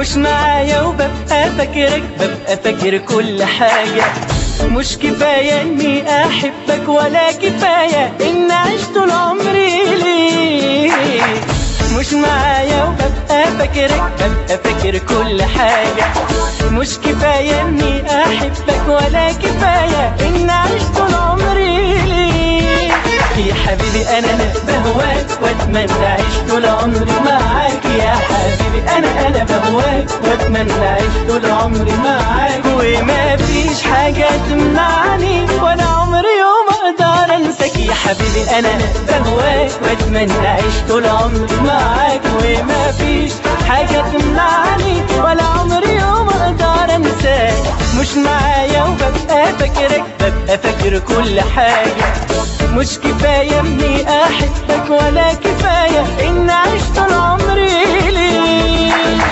مش معايا وببقى فاكرك ببقى فاكر كل حاجة مش كفاية اني احبك ولا كفاية ان اعيش طول عمري ليك مش معايا وببقى فاكرك ببقى فاكر كل حاجة مش كفاية اني احبك ولا كفاية ان اعيش طول عمري ليك يا حبيبي انا بهواك واتمنى اعيش طول عمري معاك يا حبيبي انا انا بهواك واتمنى اعيش طول عمري معاك وما فيش حاجة تمنعني ولا عمري يوم اقدر انساك يا حبيبي انا بهواك واتمنى اعيش طول عمري معاك وما فيش حاجة تمنعني ولا عمري يوم اقدر انساك مش معايا وببقى فاكرك ببقى فاكر كل حاجة مش كفاية اني احبك ولا كفاية ان اعيش طول عمري ليك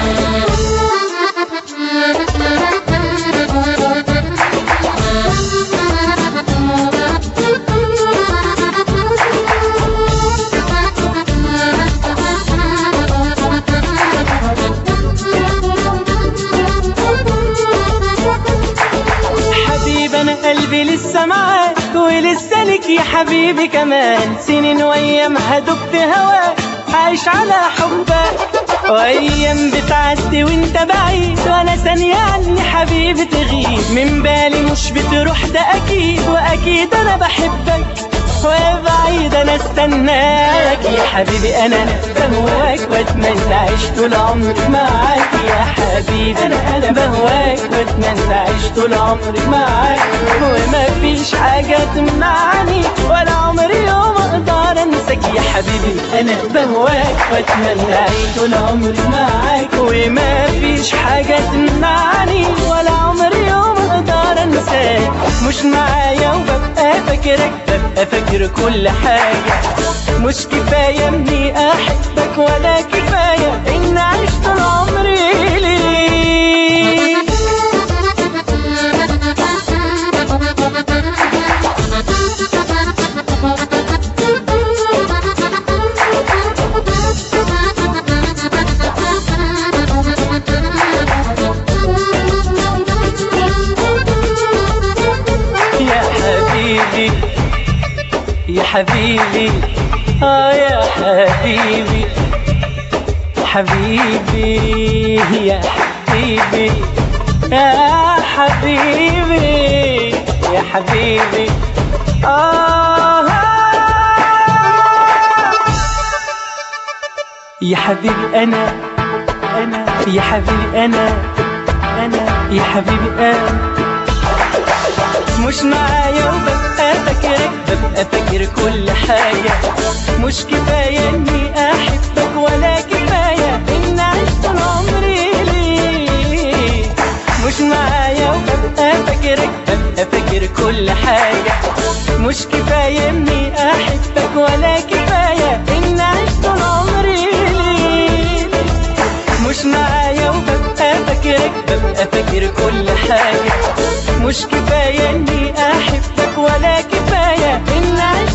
حبيبي انا قلبي لسه معاك ولسه لك يا حبيبي كمان سنين وايامها دبت هواك عايش على حبك وايام بتعدي وانت بعيد وانا ثانية عني حبيبي تغيب من بالي مش بتروح ده اكيد واكيد انا بحبك وبعيد انا استناك يا حبيبي انا بهواك واتمنى اعيش طول عمري معاك يا حبيبي انا انا بهواك واتمنى اعيش طول عمري معاك وما فيش حاجه تمنعني ولا عمري يوم اقدر انساك يا حبيبي انا بهواك واتمنى اعيش طول عمري معاك وما فيش حاجه تمنعني ولا عمري يوم اقدر انساك مش معايا وببقى فاكرك ببقى فاكر كل حاجة مش كفاية اني احبك ولا كفاية ان اعيش طول عمري ليك يا حبيبي يا حبيبي اه يا حبيبي حبيبي يا حبيبي يا حبيبي يا حبيبي آه يا حبيبي أنا أنا يا حبيبي أنا أنا يا حبيبي أنا مش معايا وببقى فاكرك ببقى فاكر كل حاجة مش كفاية اني احبك ولا كفاية ان اعيش طول عمري ليك مش معايا وببقى فاكرك ببقى فاكر كل حاجة مش كفاية اني احبك ولا كفاية ان اعيش طول عمري ليك مش معايا وببقى فاكرك ببقى فاكر كل حاجة مش كفاية اني احبك ولا كفاية ان اعيش